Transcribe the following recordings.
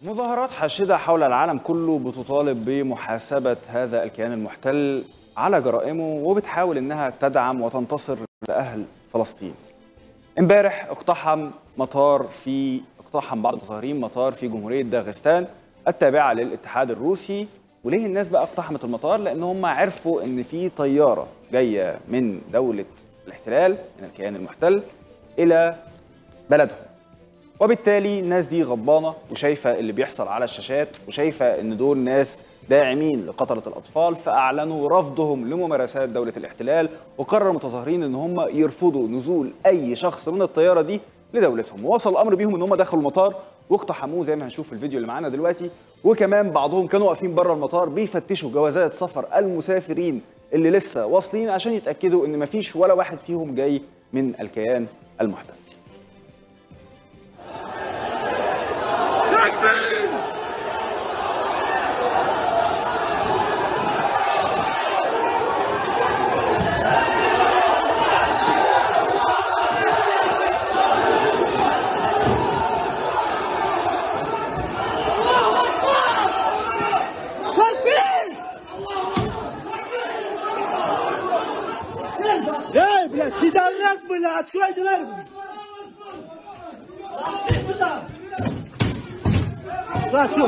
مظاهرات حاشدة حول العالم كله بتطالب بمحاسبة هذا الكيان المحتل على جرائمه وبتحاول انها تدعم وتنتصر لاهل فلسطين. امبارح اقتحم مطار في اقتحم بعض المتظاهرين مطار في جمهورية داغستان التابعة للاتحاد الروسي وليه الناس بقى اقتحمت المطار؟ لان هم عرفوا ان في طيارة جاية من دولة الاحتلال من الكيان المحتل الى بلدهم. وبالتالي الناس دي غضبانه وشايفه اللي بيحصل على الشاشات وشايفه ان دول ناس داعمين لقتله الاطفال فاعلنوا رفضهم لممارسات دوله الاحتلال وقرر المتظاهرين ان هم يرفضوا نزول اي شخص من الطياره دي لدولتهم ووصل الامر بيهم ان هم دخلوا المطار واقتحموه زي ما هنشوف في الفيديو اللي معانا دلوقتي وكمان بعضهم كانوا واقفين بره المطار بيفتشوا جوازات سفر المسافرين اللي لسه واصلين عشان يتاكدوا ان مفيش ولا واحد فيهم جاي من الكيان المحتل Дай, блядь, пидорас, блядь, открой дверь, блядь. Сюда. Да, все,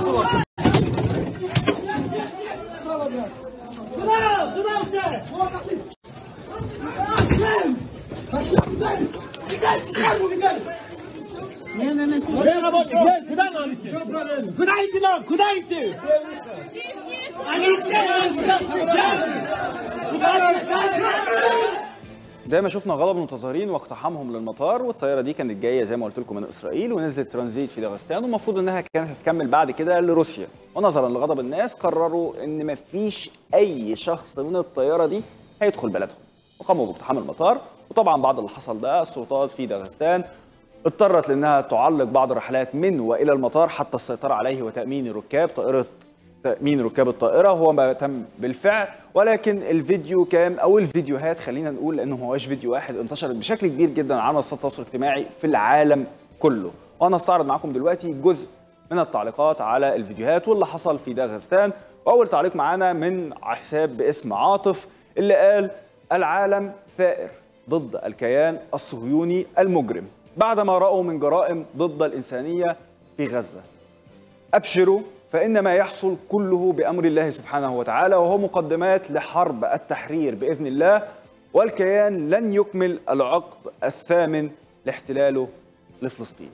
Куда, куда у тебя? Пошли! Пошли, убегай! Убегай, убегай, убегай! Не, не, не. Куда работаешь? Блядь, Куда надо идти? Куда идти нам? Куда идти? Они زي ما شفنا غضب المتظاهرين واقتحامهم للمطار والطياره دي كانت جايه زي ما قلت لكم من اسرائيل ونزلت ترانزيت في داغستان والمفروض انها كانت هتكمل بعد كده لروسيا ونظرا لغضب الناس قرروا ان مفيش اي شخص من الطياره دي هيدخل بلدهم وقاموا باقتحام المطار وطبعا بعد اللي حصل ده السلطات في داغستان اضطرت لانها تعلق بعض الرحلات من والى المطار حتى السيطره عليه وتامين الركاب طائره تأمين ركاب الطائرة هو ما تم بالفعل ولكن الفيديو كان أو الفيديوهات خلينا نقول لأنه ما هوش فيديو واحد انتشرت بشكل كبير جدا على منصات التواصل الاجتماعي في العالم كله وأنا استعرض معاكم دلوقتي جزء من التعليقات على الفيديوهات واللي حصل في داغستان وأول تعليق معانا من حساب باسم عاطف اللي قال العالم ثائر ضد الكيان الصهيوني المجرم بعدما رأوا من جرائم ضد الإنسانية في غزة أبشروا فإن ما يحصل كله بأمر الله سبحانه وتعالى وهو مقدمات لحرب التحرير بإذن الله والكيان لن يكمل العقد الثامن لاحتلاله لفلسطين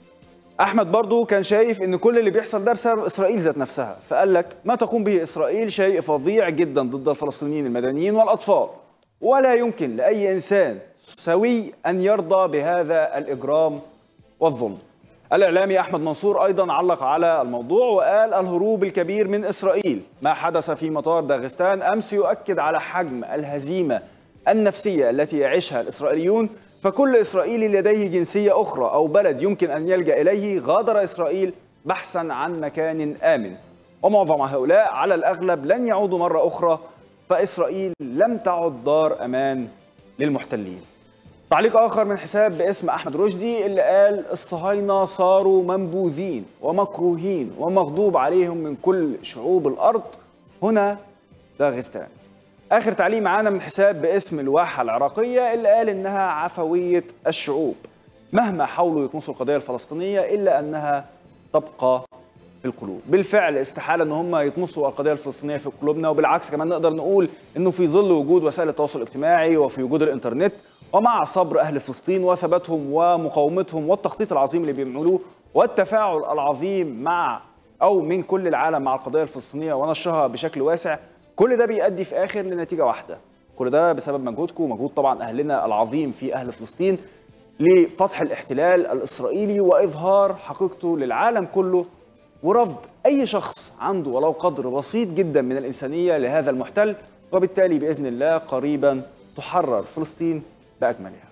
أحمد برضو كان شايف إن كل اللي بيحصل ده بسبب إسرائيل ذات نفسها فقال لك ما تقوم به إسرائيل شيء فظيع جدا ضد الفلسطينيين المدنيين والأطفال ولا يمكن لأي إنسان سوي أن يرضى بهذا الإجرام والظلم الإعلامي أحمد منصور أيضا علق على الموضوع وقال الهروب الكبير من إسرائيل ما حدث في مطار داغستان أمس يؤكد على حجم الهزيمة النفسية التي يعيشها الإسرائيليون فكل إسرائيلي لديه جنسية أخرى أو بلد يمكن أن يلجأ إليه غادر إسرائيل بحثا عن مكان آمن ومعظم هؤلاء على الأغلب لن يعودوا مرة أخرى فإسرائيل لم تعد دار أمان للمحتلين تعليق آخر من حساب باسم أحمد رشدي اللي قال الصهاينة صاروا منبوذين ومكروهين ومغضوب عليهم من كل شعوب الأرض هنا داغستان آخر تعليق معانا من حساب باسم الواحة العراقية اللي قال إنها عفوية الشعوب مهما حاولوا يطمسوا القضية الفلسطينية إلا أنها تبقى في القلوب بالفعل استحالة ان هم يطمسوا القضية الفلسطينية في قلوبنا وبالعكس كمان نقدر نقول انه في ظل وجود وسائل التواصل الاجتماعي وفي وجود الانترنت ومع صبر اهل فلسطين وثباتهم ومقاومتهم والتخطيط العظيم اللي بيعملوه والتفاعل العظيم مع او من كل العالم مع القضية الفلسطينية ونشرها بشكل واسع كل ده بيؤدي في اخر لنتيجة واحدة كل ده بسبب مجهودكم ومجهود طبعا اهلنا العظيم في اهل فلسطين لفتح الاحتلال الاسرائيلي واظهار حقيقته للعالم كله ورفض اي شخص عنده ولو قدر بسيط جدا من الانسانيه لهذا المحتل وبالتالي باذن الله قريبا تحرر فلسطين باكملها